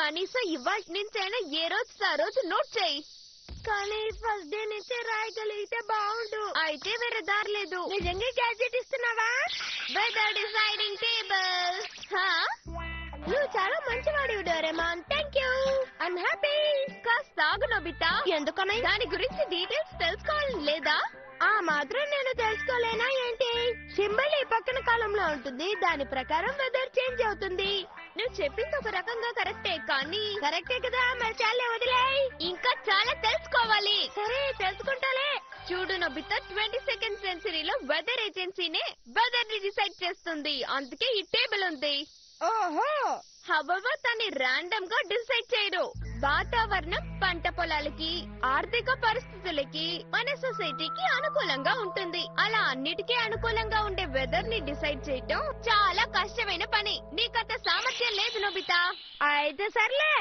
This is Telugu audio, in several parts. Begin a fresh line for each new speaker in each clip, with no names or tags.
కనీసం ఇవాళ నుంచైనా ఏ రోజు ఆ రోజు నోట్ చేయి కానీ ఫస్ట్ డే నుంచే రాయగలిగితే బాగుండు అయితే వేరే దారి లేదు నిజంగా గ్యాజెట్ ఇస్తున్నావా వెదర్ డిసైడింగ్ టేబుల్ నువ్వు చాలా మంచివాడి Doraemon thank you I'm happy కాస్త ఆగు నోబితా ఎందుకని దాని గురించి డీటెయిల్స్ తెలుసుకోవాలి లేదా ఆ మాత్రం నేను తెలుసుకోలేనా ఏంటి సింబల్ ఈ పక్కన కాలంలో ఉంటుంది దాని ప్రకారం వెదర్ చేంజ్ అవుతుంది నువ్వు చెప్పింది ఒక రకంగా కరెక్టే కానీ కరెక్టే కదా మరి చాలే వదిలేయ్ ఇంకా చాలా తెలుసుకోవాలి సరే తెలుసుకుంటాలే చూడు నబిత ట్వంటీ సెకండ్ సెంచరీలో వెదర్ ఏజెన్సీనే వెదర్ ని డిసైడ్ చేస్తుంది అందుకే ఈ టేబుల్ ఉంది ఓహో హవర్ దాన్ని ర్యాండమ్ గా డిసైడ్ చేయరు వాతావరణం పంట పొలాలకి ఆర్థిక పరిస్థితులకి మన సొసైటీకి అనుకూలంగా ఉంటుంది అలా అన్నిటికీ అనుకూలంగా ఉండే వెదర్ ని డిసైడ్ చేయటం చాలా కష్టమైన పని నీకంత సామర్థ్యం లేదు నోబితా అయితే సర్లే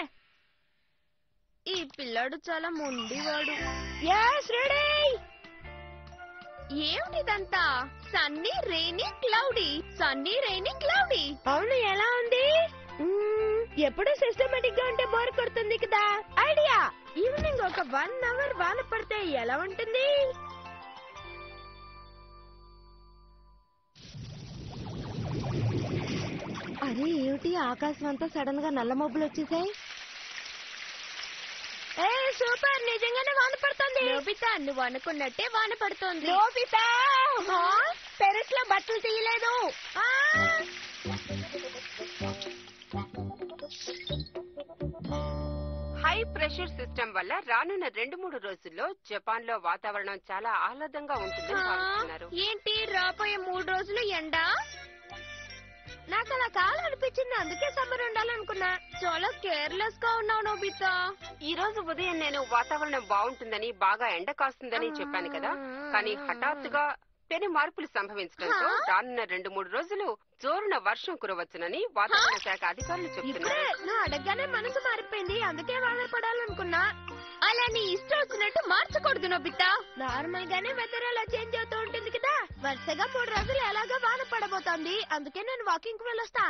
ఈ పిల్లాడు చాలా మొండివాడు ఏమిటిదంతా sunny rainy cloudy sunny rainy cloudy అవును ఎలా ఉంది ఎప్పుడు సిస్టమేటిక్ గా ఉంటే బోర్ కొడుతుంది కదా ఐడియా ఈవినింగ్ ఒక వన్ అవర్ వాన పడితే ఎలా ఉంటుంది
అరే ఏమిటి ఆకాశం అంతా సడన్ గా నల్ల మబ్బులు వచ్చేసాయి
ఏ సూపర్ నిజంగానే వాన పడుతుంది నోబితా నువ్వు అనుకున్నట్టే వాన పడుతోంది నోబితా టెరెస్ లో బట్టలు తీయలేదు
హై ప్రెషర్ సిస్టమ్ వల్ల రానున్న రెండు మూడు రోజుల్లో జపాన్ లో వాతావరణం చాలా ఆహ్లాదంగా ఉంటుందని భావిస్తున్నారు
ఏంటి రాబోయే మూడు రోజులు ఎండ నాకు అలా కావాలనిపించింది అందుకే సమ్మర్ ఉండాలనుకున్నా చాలా కేర్లెస్ గా ఉన్నావు నోబితా
ఈ రోజు ఉదయం నేను వాతావరణం బాగుంటుందని బాగా ఎండ కాస్తుందని చెప్పాను కదా కానీ హఠాత్తుగా పెను మార్పులు సంభవించడంతో
హా?
రానున్న రెండు మూడు రోజులు జోరున వర్షం కురవచ్చునని వాతావరణ శాఖ అధికారులు
ఇప్పుడే
చెబుతున్నారు
నువ్వు అడగగానే మనసు మారిపోయింది అందుకే బాధపడాలనుకున్నా అలా నీ ఇష్టం వచ్చినట్టు మార్చకూడదు నోబితా నార్మల్ గానే వెదర్ అలా చేంజ్ అవుతూ ఉంటుంది కదా వరుసగా మూడు రోజులు ఎలాగో వాన పడబోతోంది అందుకే నేను వాకింగ్ కి వెళ్ళొస్తా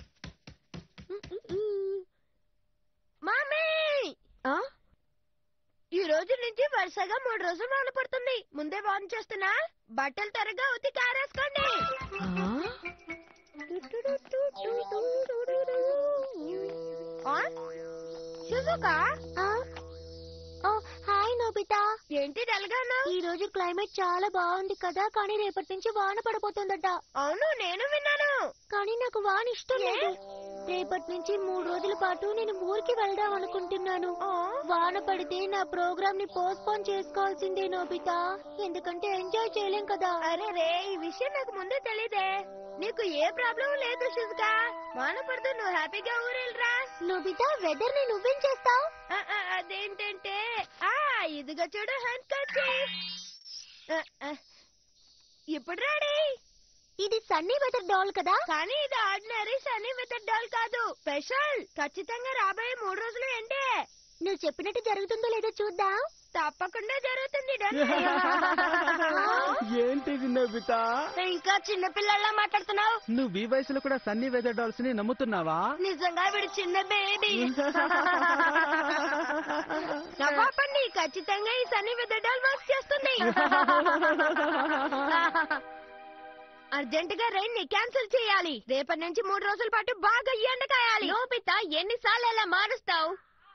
మామీ
ఆ?
ఈ రోజు నుంచి వరుసగా మూడు రోజులు వాన పడుతుంది ముందే వాన్ చేస్తున్నా బట్టలు త్వరగా ఉతికి ఆరేసుకోండి
ఆ?
ఆ? షిజుకా
హాయ్ నోబితా
ఏంటి డల్గాను
ఈ రోజు క్లైమేట్ చాలా బాగుంది కదా కానీ రేపటి నుంచి వాన పడబోతుందట
అవును నేను విన్నాను
కానీ నాకు వాన ఇష్టం
ఏ?
లేదు రేపటి నుంచి మూడు రోజుల పాటు నేను ఊరికి వెళ్దాం అనుకుంటున్నాను
ఆ?
వాన పడితే నా ప్రోగ్రామ్ ని పోస్ట్పోన్ చేసుకోవాల్సిందే నోబితా ఎందుకంటే ఎంజాయ్ చేయలేం కదా
అరే రే ఈ విషయం నాకు ముందే తెలీదే నీకు ఏ ప్రాబ్లం లేదు షిజుకా వాన పడుతూ నువ్వు హ్యాపీగా ఊరెళ్ళరా
నోబితా వెదర్ ని నువ్వేం చేస్తావు
ఆ, ఆ, అదేంటంటే ఆ ఇదిగో చూడు హ్యాండ్ కర్చీఫ్. ఆ, ఆ. ఇప్పుడు రెడీ
ఇది సన్నీ వెదర్ డాల్ కదా
కానీ ఇది ఆర్డినరీ సనీ విత్ డాల్ కాదు స్పెషల్ ఖచ్చితంగా రాబోయే మూడు రోజులు ఏంటే
నువ్వు చెప్పినట్టు జరుగుతుందో లేదో చూద్దాం
తప్పకుండా జరుగుతుంది డన్.
ఏంటిది నోబిత
ఇంకా చిన్న పిల్లల్లా మాట్లాడుతున్నావు
నువ్వు ఈ వయసులో కూడా సన్నీ వెదర్ డాల్స్ ని నమ్ముతున్నావా
నిజంగా వీడు చిన్న బేబీ నవ్వాపండి ఖచ్చితంగా ఈ సన్నీ వెదడాల్ వర్క్ చేస్తుంది అర్జెంట్ గా రైన్ ని క్యాన్సిల్ చేయాలి రేపటి నుంచి మూడు రోజుల పాటు బాగా ఎండ కాయాలి లోపిత ఎన్నిసార్లు అలా మారుస్తావు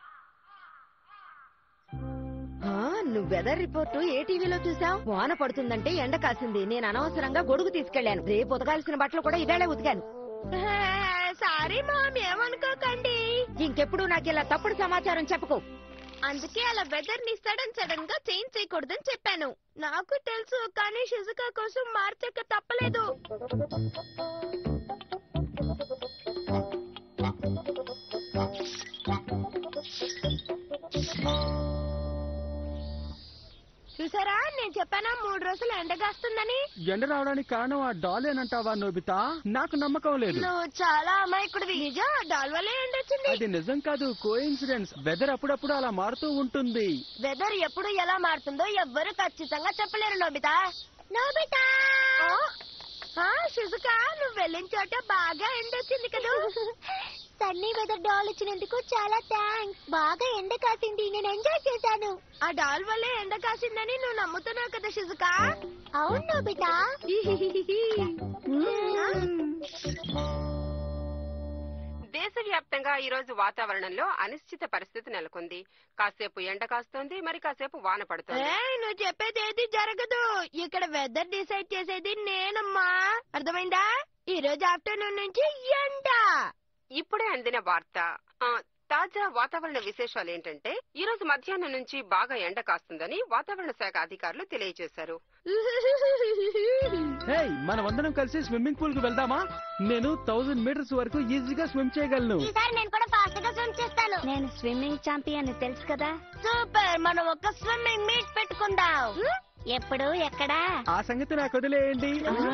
నువ్వు వెదర్ రిపోర్టు ఏ టీవీలో చూసావు వాన పడుతుందంటే ఎండ కాసింది నేను అనవసరంగా గొడుగు తీసుకెళ్లాను రేపు ఉతకాల్సిన బట్టలు కూడా ఇవేళే ఉతికాను
సారీ మామ్ ఏమనుకోకండి
ఇంకెప్పుడు నాకు ఇలా తప్పుడు సమాచారం చెప్పకు
అందుకే అలా వెదర్ ని సడన్ సడన్ గా చేంజ్ చేయకూడదని చెప్పాను నాకు తెలుసు కానీ షిజుకా కోసం మార్చక తప్పలేదు చూసారా నేను చెప్పానా మూడు రోజులు ఎండగాస్తుందని
ఎండ రావడానికి కారణం ఆ డాలేనంటావా నోబిత నాకు నమ్మకం లేదు
నువ్వు చాలా అమాయకుడివి నిజం దాని వల్లే ఎండొచ్చింది
అది నిజం కాదు కోఇన్సిడెన్స్ వెదర్ అప్పుడప్పుడు అలా మారుతూ ఉంటుంది
వెదర్ ఎప్పుడు ఎలా మారుతుందో ఎవ్వరు ఖచ్చితంగా చెప్పలేరు నోబితా నోబితా షిజుకా నువ్వు వెళ్ళిన చోట బాగా ఎండొచ్చింది కదా సన్నీ వెదర్ డాల్ ఇచ్చినందుకు చాలా థ్యాంక్స్ బాగా ఎండ కాసింది నేను ఎంజాయ్ చేశాను ఆ డాల్ వల్లే ఎండ కాసిందని నువ్వు నమ్ముతున్నావు కదా షిజుకా అవును బిడ్డ
దేశవ్యాప్తంగా ఈ రోజు వాతావరణంలో అనిశ్చిత పరిస్థితి నెలకొంది కాసేపు ఎండ కాస్తోంది మరి కాసేపు వాన పడుతోంది
ఏయ్, నువ్వు చెప్పేది ఏది జరగదు ఇక్కడ వెదర్ డిసైడ్ చేసేది నేనమ్మా అర్థమైందా ఈ రోజు ఆఫ్టర్నూన్ నుంచి ఎండ
ఇప్పుడే అందిన వార్త ఆ, తాజా వాతావరణ విశేషాలు ఏంటంటే ఈ రోజు మధ్యాహ్నం నుంచి బాగా ఎండ కాస్తుందని వాతావరణ శాఖ అధికారులు తెలియజేశారు
హే మనమందరం కలిసి స్విమ్మింగ్ పూల్ కు వెళ్దామా నేను థౌజండ్ మీటర్స్ వరకు ఈజీగా స్విమ్ చేయగలను
ఈసారి నేను కూడా ఫాస్ట్ గా స్విమ్ చేస్తాను
నేను స్విమ్మింగ్ ఛాంపియన్ తెలుసు కదా
సూపర్ మనం ఒక స్విమ్మింగ్ మీట్ పెట్టుకుందాం ఎప్పుడు ఎక్కడా
ఆ సంగతి నాకు వదిలేయండి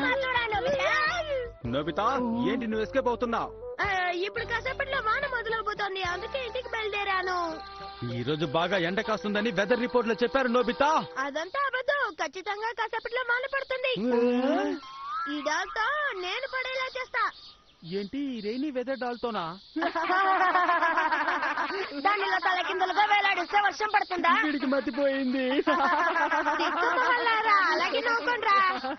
నోబితా ఏంటి నువ్వు ఎస్కేప్ అవుతున్నావు
ఆ, ఇప్పుడు కాసేపట్లో వాన మొదలవబోతోంది అందుకే ఇంటికి బయలుదేరాను
ఈ రోజు బాగా ఎండ కాస్తుందని వెదర్ రిపోర్ట్ లో చెప్పారు నోబితా
అదంతా అబద్ధం ఖచ్చితంగా కాసేపట్లో వాన పడుతుంది ఈ డాల్తో నేను పడేలా చేస్తా
ఏంటి రైనీ వెదర్ డాల్తోనా
దానిలో తల కిందలుగా వేలాడిస్తే వర్షం పడుతుందా
వీడికి మతిపోయింది
తిక్కుమల్లారా, అలాగే నవ్వుకోండ్రా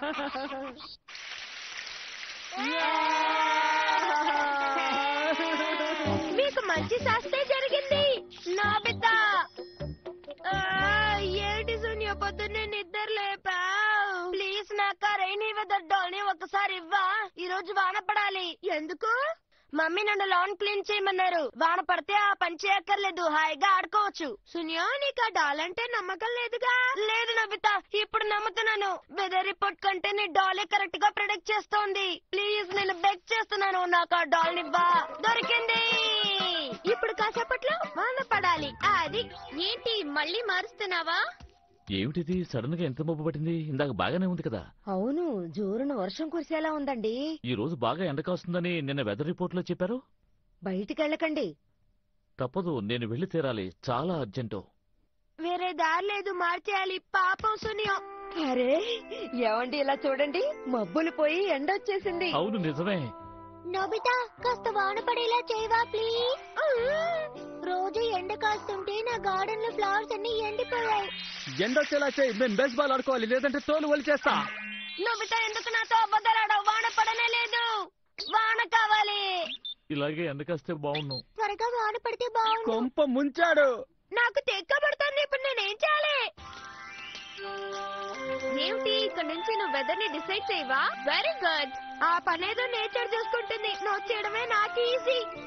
మీకు మంచి శాస్తే జరిగింది నా బిడ్డ ఆ, ఏంటి శూన్య పొద్దున్నే నిద్ర లేపా ప్లీజ్ నాక రైనీ వెదర్ డాల్ని ఒకసారి ఇవ్వా ఈ రోజు వాన పడాలి ఎందుకు మమ్మీ నన్ను లాన్ క్లీన్ చేయమన్నారు వాన పడితే ఆ పని చేయక్కర్లేదు హాయిగా ఆడుకోవచ్చు సునియా నీకు ఆ డాల్ అంటే నమ్మకం లేదుగా లేదు నబిత ఇప్పుడు నమ్ముతున్నాను వెదర్ రిపోర్ట్ కంటే నీ డాలే కరెక్ట్ గా ప్రిడిక్ట్ చేస్తోంది ప్లీజ్ నేను బెక్ చేస్తున్నాను నాకు ఆ డాల్ నివ్వా దొరికింది ఇప్పుడు కాసేపట్లో వాన పడాలి అది ఏంటి మళ్ళీ మారుస్తున్నావా
ఏమిటిది సడన్ గా ఎంత మబ్బు పట్టింది ఇందాక బాగానే ఉంది కదా
అవును జోరున వర్షం కురిసేలా ఉందండి
ఈ రోజు బాగా ఎండ కాస్తుందని నిన్న వెదర్ రిపోర్ట్ లో చెప్పారు
బయటికి వెళ్ళకండి
తప్పదు నేను వెళ్లి తీరాలి చాలా అర్జెంటు
వేరే దారి లేదు మార్చేయాలి పాపం సునియా
అరే ఏమండి ఇలా చూడండి మబ్బులు పోయి ఎండ వచ్చేసింది
అవును నిజమే
నోబితా కాస్త వాన పడేలా చేయవా ప్లీజ్ రోజు ఎండ కాస్తుంటే నా గార్డెన్ లో ఫ్లవర్స్ అన్ని ఎండిపోయాయి
ఎండ వచ్చేలా చేయి మేము బేస్ బాల్ ఆడుకోవాలి లేదంటే తోలు వలిచేస్తా
నోబితా ఎందుకు నాతో అబద్ధాలాడవు వాన పడనే లేదు వాన కావాలి
ఇలాగే ఎండ కాస్తే బాగున్నాం
త్వరగా వాన పడితే బాగుండు
కొంప ముంచాడు
నాకు తెక్కబడుతుంది ఇప్పుడు నేనేం చేయాలి ఏమిటి ఇక్కడ నుంచి నువ్వు వెదర్ ని డిసైడ్ చేయవా వెరీ గుడ్ ఆ పనేదో నేచర్ చూసుకుంటుంది నువ్వు చేయడమే నాకు ఈజీ